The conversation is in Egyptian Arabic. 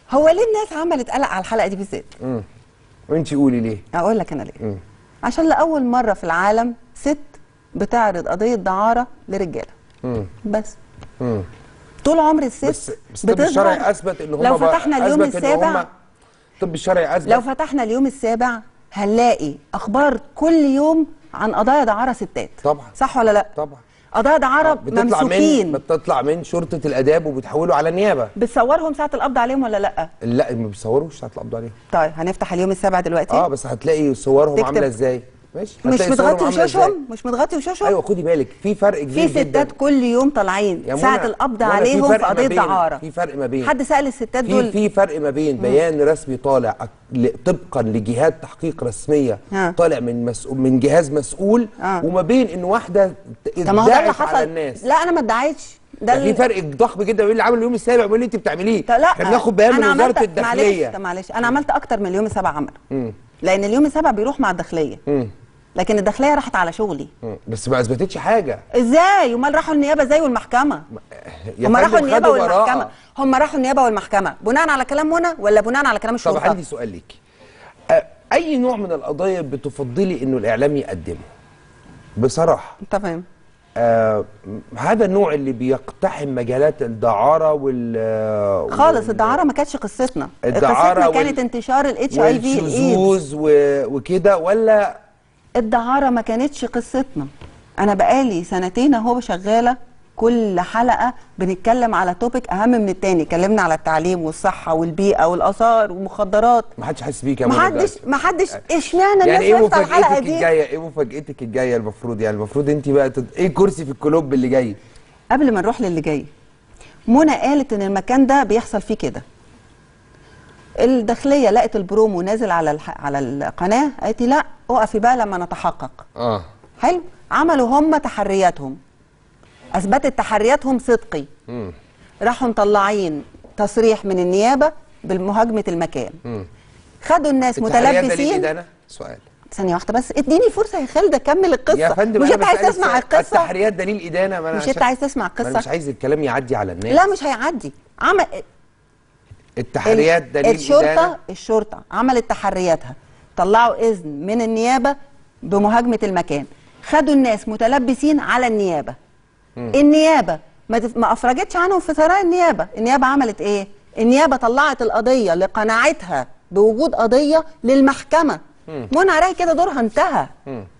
هو ليه الناس عملت قلق على الحلقه دي بالذات امم وانت قولي ليه اقول لك انا ليه عشان لاول مره في العالم ست بتعرض قضيه دعاره لرجاله امم بس امم طول عمر الست بس بس الطب الشرعي اثبت ان هم لو فتحنا اليوم السابع الطب الشرعي اثبت لو فتحنا اليوم السابع هنلاقي اخبار كل يوم عن قضايا دعاره ستات طبعا صح ولا لا طبعا قضايا دعاره بتطلع ممسوكين من بتطلع من شرطه الاداب وبتحولوا على النيابه بتصورهم ساعه القبض عليهم ولا لا لا ما بيصوروش ساعه القبض عليهم طيب هنفتح اليوم السابع دلوقتي اه بس هتلاقي صورهم تكتب. عامله ازاي ماشي مش هتلاقي صورهم متغطي عاملة إزاي. وشوشهم مش متغطي وشوشهم ايوه خدي بالك في فرق كبير في جدا ستات كل يوم طالعين يا منى- ساعه القبض منى، في عليهم فرق في ما قضيه بين- دعاره في فرق ما بين حد سال الستات في دول في فرق ما بين بيان رسمي طالع أك- ل- طبقا لجهات تحقيق رسميه ها. طالع من مسؤول من جهاز مسؤول آه. وما بين ان واحده ت- طب ما هو ده اللي ادعت على حصل الناس لا انا ما ادعيتش ده ده في اللي- فرق ضخم جدا بين اللي عمل اليوم السابع وبين اللي انت بتعمليه طب لا احنا بناخد بيان من أنا وزاره عملت- الداخليه معلش طب معلش انا عملت اكتر من اليوم السابع عمل مم. لان اليوم السابع بيروح مع الداخليه مم. لكن الداخليه راحت على شغلي مم. بس ما اثبتتش حاجه ازاي امال راحوا النيابه ازاي والمحكمه يا هم فندم راحوا النيابه خدوا والمحكمه براءة. هم راحوا النيابه والمحكمه بناء على كلام منى ولا بناء على كلام طب الشرطه عندي سؤال ليك أ- اي نوع من القضايا بتفضلي انه الاعلام يقدمه بصراحه انت فاهم آه هذا النوع اللي بيقتحم مجالات الدعاره وال خالص وال- الدعاره ما كانتش قصتنا الدعارة قصتنا وال- كانت انتشار الاتش اي في الايدز والشذوذ و- وكده ولا الدعاره ما كانتش قصتنا انا بقالي سنتين اهو شغاله كل حلقه بنتكلم على توبيك اهم من التاني اتكلمنا على التعليم والصحه والبيئه والاثار والمخدرات ما حدش حاسس بيك يا منى محدش دلوقتي؟ محدش اشمعنى الناس يعني ايه وقفت على الحلقه مفاجأتك دي الجايه ايه مفاجأتك الجايه المفروض يعني المفروض انت بقى تد... ايه كرسي في الكلوب اللي جاي قبل ما نروح للي جاي منى قالت ان المكان ده بيحصل فيه كده الداخليه لقت البرومو نازل على الح... على القناه قالت لي لا اقفي بقى لما نتحقق اه حلو عملوا هم تحرياتهم اثبتت تحرياتهم صدقي مم. راحوا مطلعين تصريح من النيابه بمهاجمه المكان مم. خدوا الناس التحريات ده ليه متلبسين إدانة؟ سؤال ثانيه واحده بس اديني فرصه يا خالد اكمل القصه يا فندم مش أنا انت عايز بسألك تسمع سؤال. القصه التحريات دليل ادانه ما انا مش عشان- انت عايز تسمع ما القصه انا مش عايز الكلام يعدي على الناس لا مش هيعدي عمل التحريات ال- دليل الشرطه ادانه الشرطه عملت تحرياتها طلعوا اذن من النيابه بمهاجمه المكان خدوا الناس متلبسين على النيابه النيابه ما, تف... ما افرجتش عنهم في ثراء النيابه النيابه عملت ايه النيابه طلعت القضيه لقناعتها بوجود قضيه للمحكمه منى عراقي كده دورها انتهى مم.